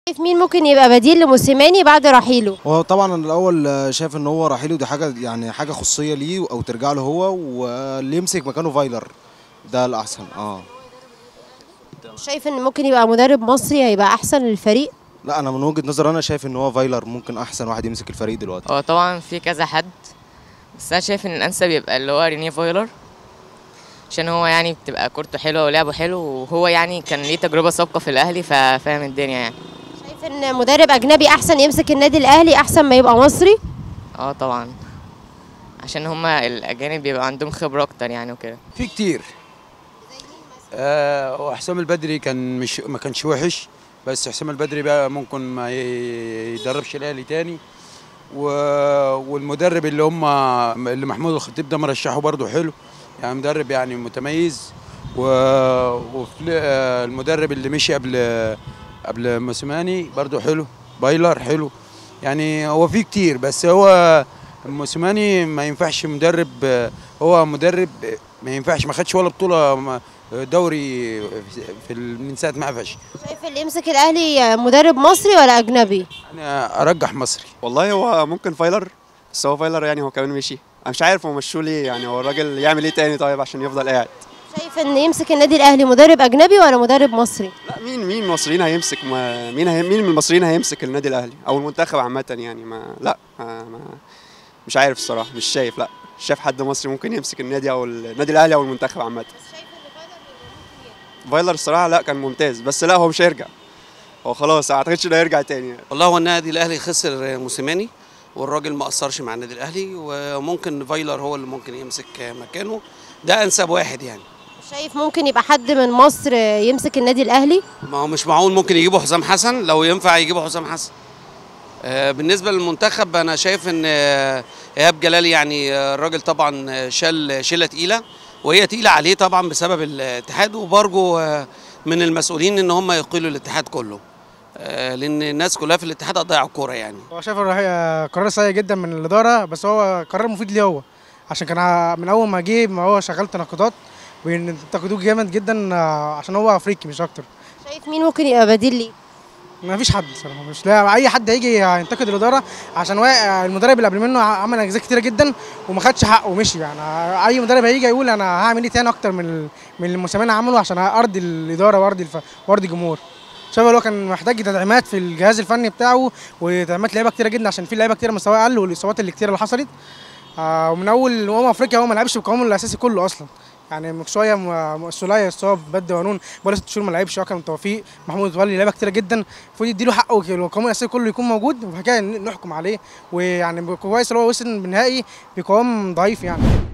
شايف مين ممكن يبقى بديل لموسيماني بعد رحيله هو طبعا أنا الاول آه، شايف ان هو رحيله دي حاجه يعني حاجه خصوصيه ليه او ترجع له هو واللي يمسك مكانه فايلر ده الاحسن اه شايف ان ممكن يبقى مدرب مصري هيبقى احسن للفريق لا انا من وجهه نظري انا شايف ان هو فايلر ممكن احسن واحد يمسك الفريق دلوقتي هو طبعا في كذا حد بس انا شايف ان الانسب يبقى اللي هو رينيه فايلر عشان هو يعني بتبقى كورته حلوه ولعبه حلو وهو يعني كان ليه تجربه سابقه في الاهلي ففاهم الدنيا يعني شايف ان مدرب اجنبي احسن يمسك النادي الاهلي احسن ما يبقى مصري اه طبعا عشان هما الاجانب بيبقى عندهم خبره اكتر يعني وكده في كتير آه وحسام البدري كان مش ما كانش وحش بس حسام البدري بقى ممكن ما ي- يدربش الاهلي تاني و... والمدرب اللي هم اللي محمود الخطيب ده مرشحه برضه حلو يعني مدرب يعني متميز و... وفي آه، المدرب اللي مشي قبل قبل موسيماني برضه حلو بايلر حلو يعني هو في كتير بس هو موسيماني ما ينفعش مدرب آه، هو مدرب ما ينفعش ما خدش ولا بطوله ما- دوري في ال- من ساعه ما قفش شايف اللي يمسك الاهلي مدرب مصري ولا اجنبي انا ارجح مصري والله هو ممكن فايلر بس هو فايلر يعني هو كمان مشي انا مش عارف هو مشوه ليه يعني هو الراجل يعمل ايه تاني طيب عشان يفضل قاعد شايف ان يمسك النادي الاهلي مدرب اجنبي ولا مدرب مصري لا مين مين المصريين هيمسك ما مين هي مين من المصريين هيمسك النادي الاهلي او المنتخب عامه يعني ما لا ما ما مش عارف الصراحه مش شايف لا مش شايف حد مصري ممكن يمسك النادي او النادي الاهلي او المنتخب عامه فايلر الصراحه لا كان ممتاز بس لا هو مش هيرجع هو خلاص ما اعتقدش انه هيرجع تاني والله هو النادي الاهلي خسر موسيماني والراجل ما اثرش مع النادي الاهلي وممكن فايلر هو اللي ممكن يمسك مكانه ده انسب واحد يعني شايف ممكن يبقى حد من مصر يمسك النادي الاهلي ما هو مش معقول ممكن يجيبوا حسام حسن لو ينفع يجيبوا حسام حسن آه، بالنسبه للمنتخب انا شايف ان آه، ايهاب جلال يعني آه، الراجل طبعا شال شيله تقيله وهي تقيله عليه طبعا بسبب الاتحاد وبرجو آه، من المسؤولين ان هم يقيلوا الاتحاد كله آه، لان الناس كلها في الاتحاد هتضيع الكوره يعني هو شايف الرحي- قرار سيء جدا من الاداره بس هو قرار مفيد ليه هو عشان كان ع- من اول ما جه ما هو شغال تناقضات بينتقدوه جامد جدا آه، عشان هو افريقي مش اكتر شايف مين ممكن يبقى بديل ليه ما فيش حد صراحه مش لا اي حد هيجي ينتقد الاداره عشان هو آه، المدرب اللي قبل منه عمل اجزاء كتيره جدا وما خدش حقه ومشي يعني آه، اي مدرب هيجي يقول انا هعمل ايه تاني اكتر من ال- من اللي موسيماني عمله عشان ارضي الاداره وارضي الف... وارضي الجمهور شايف اللي هو كان محتاج تدعيمات في الجهاز الفني بتاعه وتدعيمات لعيبه كتيره جدا عشان في لعيبه كتيره مستواها اقل والاصابات اللي كتيره اللي حصلت آه ومن اول امم افريقيا هو ما لعبش بقوامه الاساسي كله اصلا يعني من شويه م- السوليه اتصاب بدر ونون بقاله ست شهور ما لعبش اكرم توفيق محمود متولي لعيبه كتيره جدا المفروض يديله حقه والقوام الاساسي كله يكون موجود وبعد كده نحكم عليه ويعني كويس اللي هو وصل بالنهائي بقوام ضعيف يعني